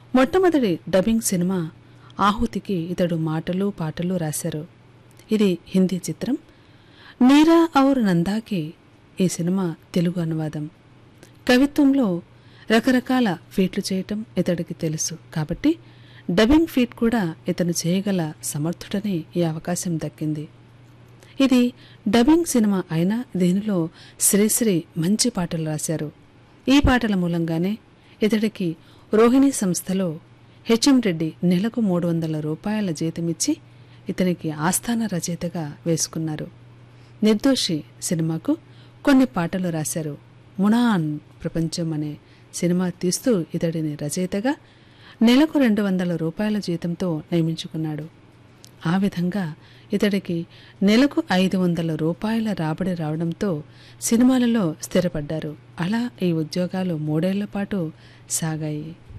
మొట్టమొదటి dubbing cinema ఆహుతికి ఇతడు మాటలు పాటలు రాశారు ఇది హిందీ చిత్రం నీరా ఔర్ నందాకి ఈ సినిమా తెలుగు అనువాదం కవిత్వంలో రకరకాల ఫీట్లు చేయటం ఇతడికి తెలుసు కాబట్టి డబ్బింగ్ ఫీట్ కూడా ఇతను చేయగల సమర్థుడని ఈ అవకాశం దక్కింది ఇది డబ్బింగ్ సినిమా అయినా దీనిలో శ్రీశ్రీ మంచి పాటలు రాశారు ఈ పాటల మూలంగానే ఇతడికి రోహిణి సంస్థలో హెచ్ఎం రెడ్డి నెలకు మూడు వందల రూపాయల జీతమిచ్చి ఇతనికి ఆస్థాన రచయితగా వేసుకున్నారు నిర్దోషి సినిమాకు కొన్ని పాటలు రాశారు మునాన్ ప్రపంచం అనే సినిమా తీస్తూ ఇతడిని రచయితగా నెలకు రెండు వందల రూపాయల జీతంతో నియమించుకున్నాడు ఆ విధంగా ఇతడికి నెలకు ఐదు వందల రూపాయల రాబడి రావడంతో సినిమాలలో స్థిరపడ్డారు అలా ఈ ఉద్యోగాలు మూడేళ్ల పాటు సాగాయి